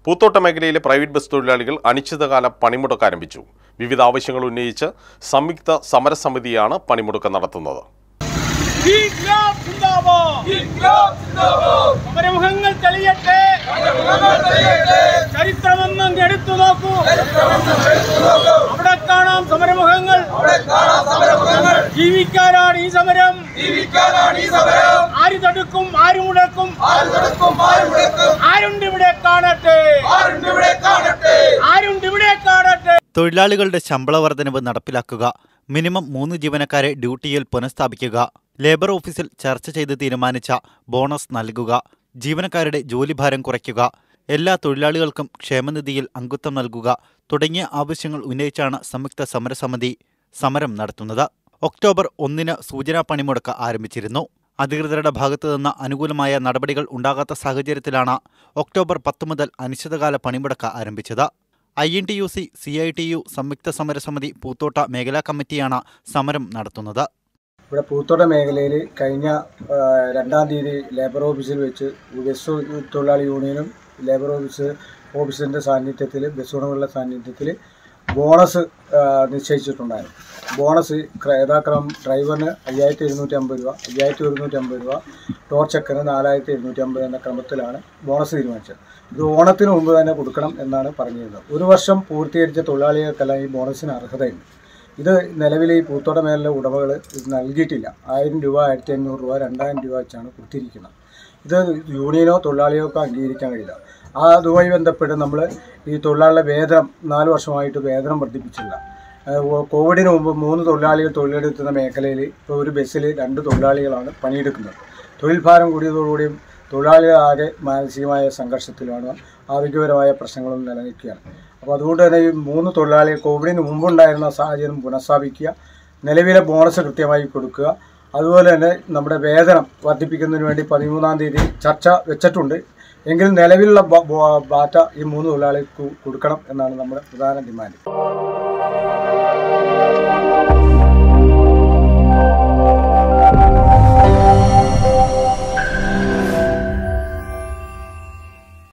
പൂത്തോട്ട മേഖലയിലെ private bus തൊഴിലാളികൾ അനിശ്ചിതകാല പണിമുടക്ക് ആരംഭിച്ചു വിവിധ ആവശ്യങ്ങൾ ഉന്നയിച്ച് സംയുക്ത സമരസമിതിയാണ് പണിമുടക്ക് നടത്തുന്നത് ഇൻക്ലാബ് സിന്ദാബാദ് സമരമുഖങ്ങൾ തെളിയട്ടെ ചരിത്രമെന്നും എടുത്തു നോക്കൂ അവിടെ കാണാം സമരമുഖങ്ങൾ ജീവിക്കാനാണ് ഈ സമരം ആര് തടുക്കും ആര് മുടക്കും ആരുണ്ട് ഇവിടെ കാണട്ടെ ആരുണ്ട് ഇവിടെ കാണട്ടെ തൊഴിലാളികളുടെ ശമ്പള വർധനവ് നടപ്പിലാക്കുക മിനിമം മൂന്ന് ജീവനക്കാരെ ഡ്യൂട്ടിയിൽ പുനഃസ്ഥാപിക്കുക ലേബർ ഓഫീസിൽ ചർച്ച ചെയ്ത് തീരുമാനിച്ച ബോണസ് നൽകുക ജീവനക്കാരുടെ ജോലിഭാരം കുറയ്ക്കുക എല്ലാ തൊഴിലാളികൾക്കും ക്ഷേമനിധിയിൽ അംഗത്വം നൽകുക തുടങ്ങിയ ആവശ്യങ്ങൾ ഉന്നയിച്ചാണ് സംയുക്ത സമരസമിതി സമരം നടത്തുന്നത് ഒക്ടോബർ ഒന്നിന് സൂചനാ പണിമുടക്ക് ആരംഭിച്ചിരുന്നു അധികൃതരുടെ ഭാഗത്തു നിന്ന് അനുകൂലമായ നടപടികൾ ഉണ്ടാകാത്ത സാഹചര്യത്തിലാണ് ഒക്ടോബർ പത്ത് മുതൽ അനിശ്ചിതകാല പണിമുടക്ക് ആരംഭിച്ചത് I N T U C C I T U സംയുക്ത സമരസമിതി പൂത്തോട്ട മേഖലാ കമ്മിറ്റിയാണ് സമരം നടത്തുന്നത് ഇവിടെ പൂത്തോട്ട മേഖലയിൽ കഴിഞ്ഞ ആ, രണ്ടാം തീയതി ലേബർ ഓഫീസിൽ വെച്ച് ബസ് തൊഴിലാളി യൂണിയനും ലേബർ ഓഫീസ് ഓഫീസിൻ്റെ സാന്നിധ്യത്തിൽ ബസ് ഉടമകളുടെ സാന്നിധ്യത്തിൽ ബോണസ് ആ, നിശ്ചയിച്ചിട്ടുണ്ടായിരുന്നു ബോണസ് ക്ര- യഥാക്രമം ഡ്രൈവറിന് അയ്യായിരത്തി ഇരുന്നൂറ്റി അമ്പത് രൂപ അയ്യായിരത്തി ഒരുന്നൂറ്റി അമ്പത് രൂപ ടോർ ചെക്കന് നാലായിരത്തി എഴുന്നൂറ്റി അമ്പത് എന്ന ക്രമത്തിലാണ് ബോണസ് തീരുമാനിച്ചത് ഇത് ഓണത്തിന് മുമ്പ് തന്നെ കൊടുക്കണം എന്നാണ് പറഞ്ഞിരുന്നത് ഒരു വർഷം പൂർത്തീകരിച്ച തൊഴിലാളികൾക്കെല്ലാം ഈ ബോണസിന് അർഹതയുണ്ട് ഇത് നിലവിൽ ഈ പൂത്തോട്ട മേഖല ഉടമകൾ ഇത് നൽകിയിട്ടില്ല ആയിരം രൂപ ആയിരത്തി അഞ്ഞൂറ് രൂപ രണ്ടായിരം രൂപ വെച്ചാണ് കൊടുത്തിരിക്കുന്നത് ഇത് യൂണിയനോ തൊഴിലാളികൾക്കോ അംഗീകരിക്കാൻ കഴിയില്ല ആ അതുമായി ബന്ധപ്പെട്ട് നമ്മൾ ഈ തൊഴിലാളികളുടെ വേതനം നാല് വർഷമായിട്ട് വേതനം വർദ്ധിപ്പിച്ചില്ല ഏഹ് ഓ- കോവിഡിന് മുമ്പ് മൂന്ന് തൊഴിലാളികൾ തൊഴിലെടുക്കുന്ന മേഖലയിൽ ഇപ്പോൾ ഒരു ബസ്സിൽ രണ്ട് തൊഴിലാളികളാണ് പണിയെടുക്കുന്നത് തൊഴിൽ ഭാരം കൂടിയതോടുകൂടിയും തൊഴിലാളികൾ ആകെ മാനസികമായ സംഘർഷത്തിലാണ് ആരോഗ്യപരമായ പ്രശ്നങ്ങളും നിലനിൽക്കുകയാണ് അപ്പോൾ അതുകൊണ്ട് തന്നെ ഈ മൂന്ന് തൊഴിലാളികൾ കോവിഡിന് മുമ്പുണ്ടായിരുന്ന സാഹചര്യം പുനഃസ്ഥാപിക്കുക നിലവിലെ ബോണസ് കൃത്യമായി കൊടുക്കുക അതുപോലെ തന്നെ നമ്മുടെ വേതനം വർദ്ധിപ്പിക്കുന്നതിന് വേണ്ടി പതിമൂന്നാം തീയതി ചർച്ച വെച്ചിട്ടുണ്ട് എങ്കിലും നിലവിലുള്ള ബ- ബ- ബാറ്റ ഈ മൂന്ന് തൊഴിലാളികൾക്ക് കൊടുക്കണം എന്നാണ് നമ്മുടെ പ്രധാന ഡിമാൻഡ്